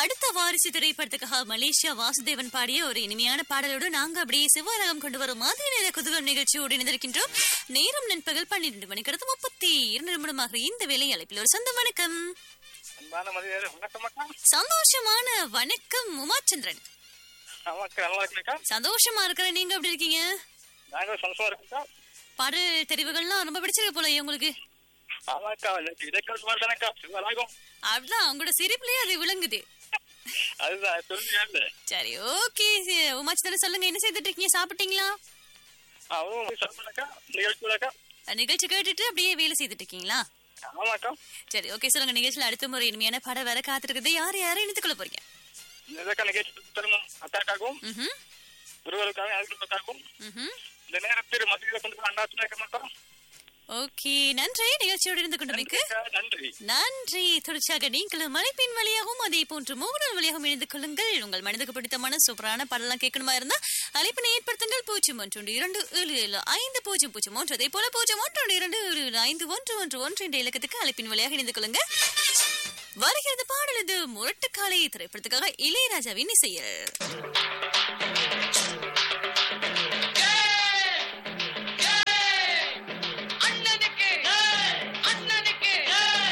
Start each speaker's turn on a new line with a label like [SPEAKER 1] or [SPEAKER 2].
[SPEAKER 1] அடுத்த வாரிசு திரைப்படத்துக்காக மலேசியா வாசுதேவன் பாடிய ஒரு இனிமையான பாடலோடு நாங்க அப்படியே சிவரகம் கொண்டு வரும் மதிய நேர குதுகம் நிகழ்ச்சியோடு இணைந்திருக்கின்றோம் நேரம் நண்பகல் பன்னிரண்டு மணிக்கு அடுத்து முப்பத்தி இரண்டு நிமிடமாக இந்த வேலை அழைப்பில் ஒரு சொந்த வணக்கம்
[SPEAKER 2] அன்பான மதிய வணக்கம் அக்கா
[SPEAKER 1] சந்தோஷமான வணக்கம் உமாச்சந்திரன்
[SPEAKER 2] ஆமாக்கா நல்லா இருக்கீங்கக்கா
[SPEAKER 1] சந்தோஷமா இருக்கிற நீங்க எப்படி இருக்கீங்க
[SPEAKER 2] நாங்களும் சந்தோஷமா இருக்கோம்க்கா
[SPEAKER 1] பாடல் தெரிவுகள்லாம் ரொம்ப பிடிச்சிருக்கு போல உங்களுக்கு
[SPEAKER 2] ஆமாக்கா எனக்கு இடைக்கால மாதிரி தானேக்கா சிவராகும்
[SPEAKER 1] அப்படிதான் உங்களோட சிரிப்புலயே அது விளங்குது
[SPEAKER 2] அதுதான் சொல்லுங்க
[SPEAKER 1] சரி ஓகே உமாச்சந்திரன் சொல்லுங்க என்ன செய்துட்டு இருக்கீங்க சாப்பிட்டீங்களா
[SPEAKER 2] அவரும் சொல்லுங்கக்கா நிகழ்ச்சிக்கா
[SPEAKER 1] நிகழ்ச்சி கேட்டுட்டு அப்படியே வேலை செய்துட்டு இருக்கீங்களா
[SPEAKER 2] ஆமாக்கா
[SPEAKER 1] சரி ஓகே சொல்லுங்க நிகழ்ச்சியில அடுத்த முறை இனிமையான படம் வர காத்திருக்குது யார் யாரும் இணைத்துக் கொள்ள போறீங்க
[SPEAKER 2] இதற்கான நிகழ்ச்சி தரணும் அத்தாக்காகவும்
[SPEAKER 1] ம்ஹும்,
[SPEAKER 2] குருவருக்காகவும் அதுக்காகவும்
[SPEAKER 1] ம்ஹும்.
[SPEAKER 2] இந்த நேரத்தில் மத்தியில் கொண்டு அண்ணாச்சுனா இருக்க மாட்டோம்
[SPEAKER 1] ஓகே நன்றி நிகழ்ச்சியோடு இருந்து கொண்டமைக்கு
[SPEAKER 2] நன்றி
[SPEAKER 1] நன்றி தொடர்ச்சியாக நீங்களும் மலைப்பின் வழியாகவும் அதே போன்று மூகுடல் வழியாகவும் இணைந்து கொள்ளுங்கள் உங்கள் மனதுக்கு பிடித்தமான சூப்பரான பாடலாம் கேட்கணுமா இருந்தா அழைப்பினை ஏற்படுத்துங்கள் பூஜ்ஜியம் ஒன்று ஒன்று இரண்டு ஏழு ஏழு ஐந்து பூஜ்ஜியம் பூஜ்ஜியம் ஒன்று அதே போல பூஜ்ஜியம் ஒன்று ஒன்று இரண்டு ஏழு ஏழு ஐந்து ஒன்று ஒன்று ஒன்று என்ற இலக்கத்துக்கு அழைப்பின் வழியாக இணைந்து கொள்ளுங்க வருகிறது பாடல் இது முரட்டுக்காலை திரைப்படத்துக்காக இளையராஜாவின் இசையில்